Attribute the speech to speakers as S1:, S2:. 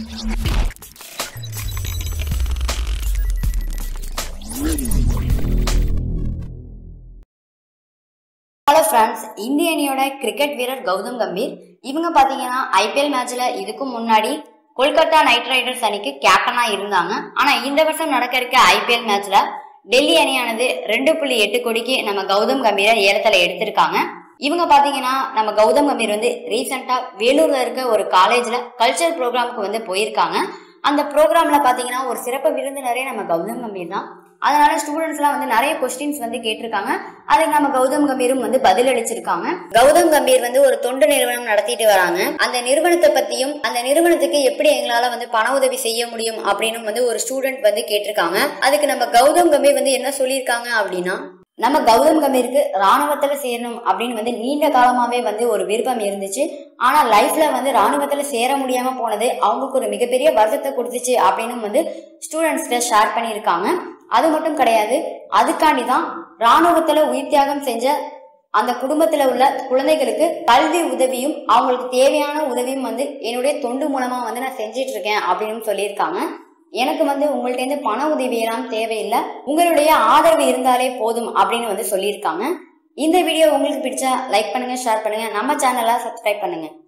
S1: hello friends இந்திய அணியோட cricket வீரர் கௌதம் கம்பீர் இவங்க பார்த்தீங்கன்னா ஐபிஎல் மேட்ச்ல இதுக்கு முன்னாடி கொல்கத்தா நைட் ரைடர்ஸ் அணிக்கு கேப்டனா இருந்தாங்க ஆனா இந்த வருஷம் நடக்க இருக்க ஐபிஎல் மேட்ச்ல டெல்லி அணியானது ரெண்டு புள்ளி எட்டு கோடிக்கு நம்ம கௌதம் கம்பீரை ஏலத்துல எடுத்திருக்காங்க இவங்க பாத்தீங்கன்னா நம்ம கௌதம் கம்பீர் வந்து ரீசெண்டா வேலூர்ல இருக்க ஒரு காலேஜ்ல கல்ச்சர் ப்ரோக்ராமுக்கு வந்து போயிருக்காங்க அந்த ப்ரோக்ராம்ல பாத்தீங்கன்னா ஒரு சிறப்பு விருந்தினரே நம்ம கௌதம் கம்பீர் தான் அதனால ஸ்டூடெண்ட்ஸ்லாம் வந்து நிறைய கொஸ்டின்ஸ் வந்து கேட்டிருக்காங்க அதுக்கு நம்ம கௌதம் கம்பீரும் வந்து பதில் அளிச்சிருக்காங்க கௌதம் கம்பீர் வந்து ஒரு தொண்டு நிறுவனம் நடத்திட்டு வராங்க அந்த நிறுவனத்தை பத்தியும் அந்த நிறுவனத்துக்கு எப்படி எங்களால வந்து பண உதவி செய்ய முடியும் அப்படின்னு வந்து ஒரு ஸ்டூடெண்ட் வந்து கேட்டிருக்காங்க அதுக்கு நம்ம கௌதம் கம்பீர் வந்து என்ன சொல்லியிருக்காங்க அப்படின்னா நம்ம கௌதம் கம்பீருக்கு ராணுவத்துல சேரணும் அப்படின்னு வந்து நீண்ட காலமாவே வந்து ஒரு விருப்பம் இருந்துச்சு ஆனா லைஃப்ல வந்து ராணுவத்துல சேர முடியாம போனது அவங்களுக்கு ஒரு மிகப்பெரிய வருத்தத்தை கொடுத்துச்சு அப்படின்னு வந்து ஸ்டூடெண்ட்ஸ்கிட்ட ஷேர் பண்ணியிருக்காங்க அது மட்டும் கிடையாது அதுக்காண்டி தான் ராணுவத்துல உயிர் தியாகம் செஞ்ச அந்த குடும்பத்துல உள்ள குழந்தைகளுக்கு கல்வி உதவியும் அவங்களுக்கு தேவையான உதவியும் வந்து என்னுடைய தொண்டு மூலமா வந்து நான் செஞ்சிட்டு இருக்கேன் அப்படின்னு சொல்லியிருக்காங்க எனக்கு வந்து உங்கள்ட்ட இருந்து பண உதவியெல்லாம் தேவையில்லை உங்களுடைய ஆதரவு இருந்தாலே போதும் அப்படின்னு வந்து சொல்லியிருக்காங்க இந்த வீடியோ உங்களுக்கு பிடிச்சா லைக் பண்ணுங்க ஷேர் பண்ணுங்க நம்ம சேனலை சப்ஸ்கிரைப் பண்ணுங்க